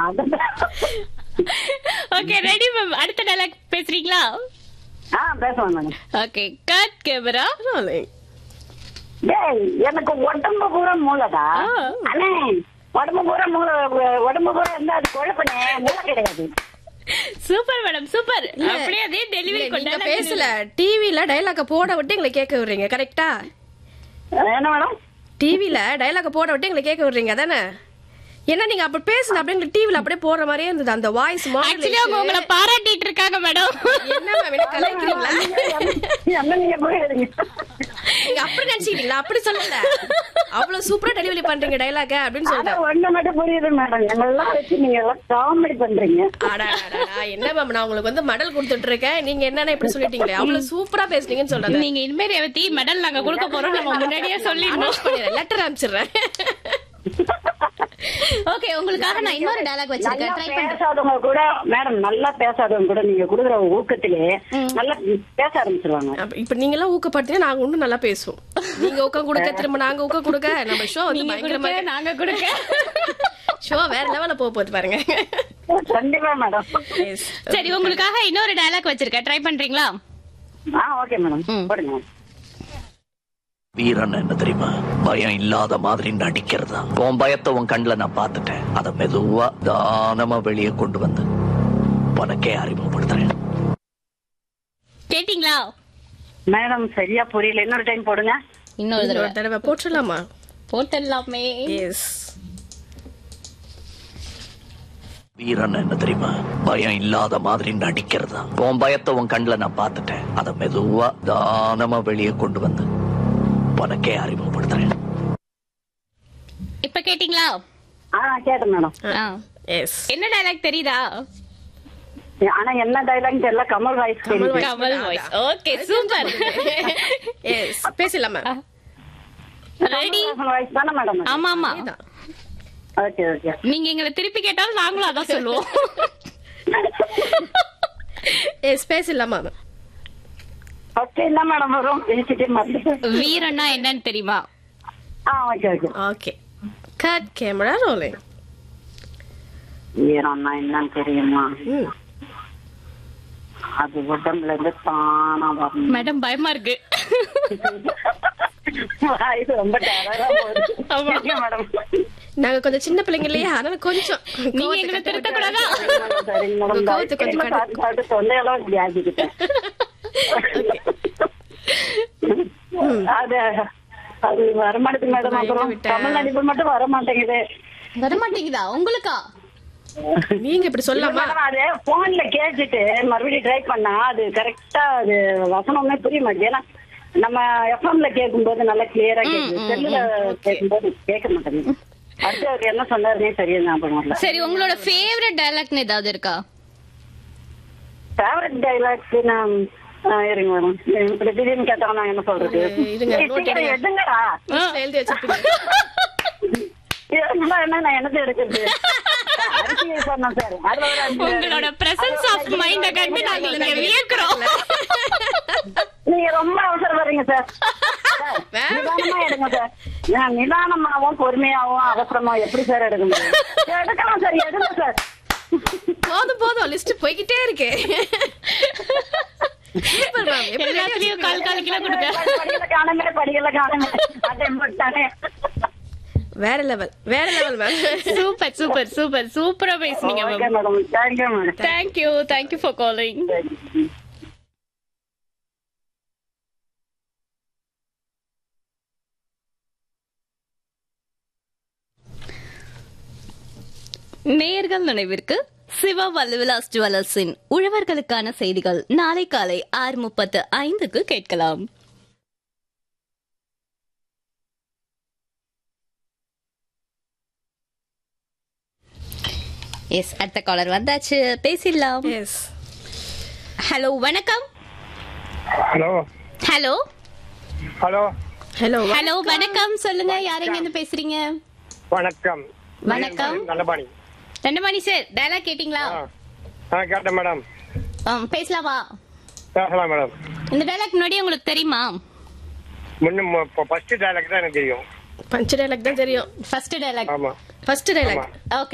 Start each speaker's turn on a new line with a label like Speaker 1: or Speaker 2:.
Speaker 1: Okay ready ma'am அடுத்த dialogue பேசுறீங்களா
Speaker 2: ஆ பேசுவாங்க madam
Speaker 1: okay cut camera
Speaker 3: rolling
Speaker 2: டேய் எனக்கு உடம்பு பூரா மூளைடா
Speaker 1: ஆ.
Speaker 2: அண்ணே உடம்பு பூரா மூளை உடம்பு பூரா இருந்தா அது குழப்பனே மூளை கிடையாது
Speaker 1: சூப்பர் மேடம் சூப்பர் அப்படியே அதே டெலிவரி
Speaker 3: நீங்க
Speaker 1: கொண்டாட
Speaker 3: பேசல டிவில டைலாக போட விட்டு எங்களை கேட்க விடுறீங்க கரெக்டா
Speaker 2: என்ன மேடம்
Speaker 3: டிவில டைலாக போட விட்டு எங்களை கேட்க விடுறீங்க தானே ஏன்னா நீங்க அப்படி பேசுன அப்படியே டிவில அப்படியே போடுற மாதிரியே இருந்தது அந்த வாய்ஸ்
Speaker 1: ஆக்சுவலி அவங்க உங்களை பாராட்டிட்டு இருக்காங்க மேடம்
Speaker 3: என்ன மேம் என்ன கலாய்க்கிறீங்களா
Speaker 2: என்ன நீங்க போயிடுங்க
Speaker 3: நீங்க அப்படி நினைச்சுக்கிட்டீங்களா அப்படி சொல்லல அவ்வளவு சூப்பரா டெலிவரி பண்றீங்க டைலாக அப்படின்னு
Speaker 2: ஆனா
Speaker 3: சொல்லிட்டேன்
Speaker 2: ஒண்ணு மட்டும் புரியுது மேடம் எங்கெல்லாம் வச்சு நீங்க எல்லாம் காமெடி பண்றீங்க
Speaker 3: அடாடாடா, என்ன மேம் நான் உங்களுக்கு வந்து மெடல் கொடுத்துட்டு இருக்கேன் நீங்க என்னன்னு இப்படி சொல்லிட்டீங்களே அவ்வளவு சூப்பரா பேசுனீங்கன்னு சொல்றேன்
Speaker 1: நீங்க இனிமேல் பத்தி மெடல் நாங்க கொடுக்க போறோம் நம்ம முன்னாடியே சொல்லிடணும்
Speaker 3: லெட்டர் அனுப்பிச்சிடுறேன்
Speaker 1: ஓகே உங்களுக்காக நான் இன்னொரு டைலாக் வச்சிருக்கேன்
Speaker 2: நல்லா
Speaker 1: ட்ரை பண்றேன்
Speaker 2: பேசாதவங்க கூட மேடம் நல்லா பேசாதவங்க கூட நீங்க கொடுக்குற ஊக்கத்திலே நல்லா பேச ஆரம்பிச்சிருவாங்க
Speaker 3: அப்ப இப்ப நீங்க எல்லாம் ஊக்கப்படுத்தினா நாங்க இன்னும் நல்லா பேசுவோம் நீங்க ஊக்கம் கொடுக்க திரும்ப நாங்க ஊக்கம் கொடுக்க நம்ம ஷோ வந்து
Speaker 1: நீங்க
Speaker 3: பயங்கரமா
Speaker 1: கொடுக்க நாங்க கொடுக்க
Speaker 3: ஷோ வேற லெவல்ல போக போகுது பாருங்க
Speaker 2: கண்டிப்பா மேடம்
Speaker 3: Yes.
Speaker 1: சரி உங்களுக்காக இன்னொரு டைலாக் வச்சிருக்கேன் ட்ரை பண்றீங்களா
Speaker 2: ஆ ஓகே மேடம் போடுங்க
Speaker 4: வீரன் என்ன தெரியுமா பயம் இல்லாத மாதிரி நடிக்கிறதா உன் பயத்தை உன் கண்ணுல நான் பார்த்துட்டேன் அதை மெதுவா தானமா வெளியே கொண்டு வந்து உனக்கே அறிமுகப்படுத்துறேன்
Speaker 1: கேட்டீங்களா
Speaker 2: மேடம் சரியா புரியல இன்னொரு டைம் போடுங்க
Speaker 1: இன்னொரு தடவை
Speaker 3: ஒரு தடவை போட்டுடலாமா
Speaker 1: போட்டுடலாமே
Speaker 3: எஸ்
Speaker 4: வீரன் என்ன தெரியுமா பயம் இல்லாத மாதிரி நடிக்கிறதா உன் பயத்தை உன் கண்ணுல நான் பார்த்துட்டேன் அதை மெதுவா தானமா வெளியே கொண்டு வந்து உனக்கே அறிமுகப்படுத்துறேன்
Speaker 1: இப்ப கேட்டீங்களா
Speaker 2: ஆ கேட்டேன் மேடம்
Speaker 1: ஆ.
Speaker 3: எஸ்
Speaker 1: என்ன டைலாக் தெரியுதா
Speaker 2: ஆனா என்ன டைலாக் தெரியல Kamal voice
Speaker 3: Kamal voice.
Speaker 1: Kamal voice okay super
Speaker 3: yes பேசலாமா
Speaker 1: ரெடி
Speaker 2: வாய்ஸ் தானே மேடம்
Speaker 1: ஆமா ஆமா
Speaker 2: ஓகே ஓகே
Speaker 1: நீங்க எங்களை திருப்பி கேட்டாலும் நாங்களும் அதான் சொல்லுவோம்
Speaker 3: எஸ் பேசலாமா
Speaker 2: ஃபர்ஸ்ட் என்ன மேடம் வரும் பேசிட்டே மறந்துட்டேன்
Speaker 1: வீரன்னா என்னன்னு தெரியுமா
Speaker 2: ஆ okay okay
Speaker 3: okay cut camera rolling
Speaker 2: வீரம்னா என்னன்னு தெரியுமா
Speaker 3: ம்
Speaker 2: அது உடம்புல இருந்து தானா வரணும்
Speaker 1: மேடம் பயமா இருக்கு
Speaker 2: இது ரொம்ப டெரரா போகுது
Speaker 1: ஆமா.
Speaker 2: சரிங்க மேடம்
Speaker 3: நாங்க கொஞ்சம் சின்ன பிள்ளைங்க இல்லையா அதனால கொஞ்சம்
Speaker 1: நீங்க எங்களை திருத்த கூடாதா
Speaker 2: சரிங்க மேடம்
Speaker 3: உங்க கோவத்தை கொஞ்சம்
Speaker 2: தைரியமா சாப்பிட்டு சாப்பிட்டு தொண்டையெல்லாம் இப்படி ஆக்கிக்கிட்டேன் அது அது வரமாட்டேங்குது மேடம்
Speaker 3: நான் எங்க
Speaker 2: அப்புறம்
Speaker 3: விட்டேன்?
Speaker 2: தமிழ் நடிப்பு மட்டும் வர மாட்டேங்குது
Speaker 1: வர மாட்டேங்குதா உங்களுக்கா
Speaker 3: நீங்க இப்படி சொல்லாமா
Speaker 2: மேடம் அது போன்ல கேட்டுட்டு மறுபடியும் ட்ரை பண்ணா அது கரெக்டா அது வசனமே புரிய மாட்டேங்குது ஏன்னா நம்ம எஃப்எம்ல கேட்கும்போது நல்லா கிளியரா கேக்குது செல்லுல கேட்கும்போது கேட்க மாட்டேங்குது அடுத்து அவர் என்ன சொன்னாருன்னே சரியா ஞாபகம் வரல
Speaker 1: சரி உங்களோட ஃபேவரட் டைலாக்னு ஏதாவது இருக்கா
Speaker 2: ஃபேவரட் டைலாக்ஸ் நான் ஆ, இருங்க மேடம் இப்படி திடீர்னு கேட்டா நான் என்ன சொல்றது
Speaker 3: இருங்க,
Speaker 2: ஏய்,
Speaker 3: note
Speaker 2: சீக்கிரம்
Speaker 3: எடுங்க.
Speaker 2: எடுங்கடா
Speaker 3: லிஸ்ட்ல எழுதி வச்சிருக்கீங்க
Speaker 2: இதெல்லாம் என்ன நான் என்னது எடுக்கிறது அரிசி சொன்னேன் சார் அதுல ஒரு அஞ்சு
Speaker 1: உங்களோட பிரசன்ஸ் ஆஃப் மைண்ட கண்டு நாங்க இங்க வியக்கிறோம்
Speaker 2: நீங்க ரொம்ப அவசரப்படுறீங்க சார் சார்,
Speaker 3: வேற?
Speaker 2: நிதானமா எடுங்க சார் நான் நிதானமாவும் பொறுமையாவும் அவசரமா எப்படி சார் எடுக்க முடியும் எடுக்கலாம் சார் எடுங்க சார்
Speaker 3: போதும் போதும் லிஸ்ட் போய்கிட்டே இருக்கு சூப்பர் மேம் எப்படி
Speaker 1: எல்லாத்துலயும் கால் கால் கிலோ கொடுங்க
Speaker 2: படிக்கல காணமே படிக்கல காணமே அதே போட்டானே
Speaker 3: வேற லெவல் வேற level ma'am
Speaker 1: super super super சூப்பரா பேசுனீங்க
Speaker 2: okay
Speaker 1: ma'am
Speaker 2: madam thank you madam
Speaker 1: thank you thank you for calling நேர்கள் நினைவிற்கு சிவா வல்லுவிலாஸ் ஜுவல்லர்ஸின் உழவர்களுக்கான செய்திகள் நாளை காலை ஆறு முப்பத்து ஐந்துக்கு கேட்கலாம் எஸ் அடுத்த காலர் வந்தாச்சு பேசிடலாம்
Speaker 3: எஸ்
Speaker 1: ஹலோ வணக்கம்
Speaker 5: hello
Speaker 1: hello
Speaker 5: hello
Speaker 3: hello
Speaker 1: hello வணக்கம் சொல்லுங்க யாரெங்க இருந்து பேசுறீங்க
Speaker 5: வணக்கம்
Speaker 1: வணக்கம்
Speaker 5: நல்லபாணி
Speaker 1: ரெண்டு சார் டயலாக் கேட்டிங்களா
Speaker 5: ஆ ஆ கேட்டேன் மேடம்
Speaker 1: ஆம், பேசலாமா
Speaker 5: பேசலாம் மேடம்
Speaker 1: இந்த டயலாக் முன்னாடி உங்களுக்கு தெரியுமா
Speaker 5: முன்னும் இப்போ ஃபர்ஸ்ட் டைலாக் தான் எனக்கு தெரியும்
Speaker 3: பஞ்ச் டைலாக் தான் தெரியும்
Speaker 1: ஃபர்ஸ்ட் டயலாக்
Speaker 5: ஆமா
Speaker 3: ஃபர்ஸ்ட் டைலாக்
Speaker 5: ஆமா.
Speaker 1: ஓகே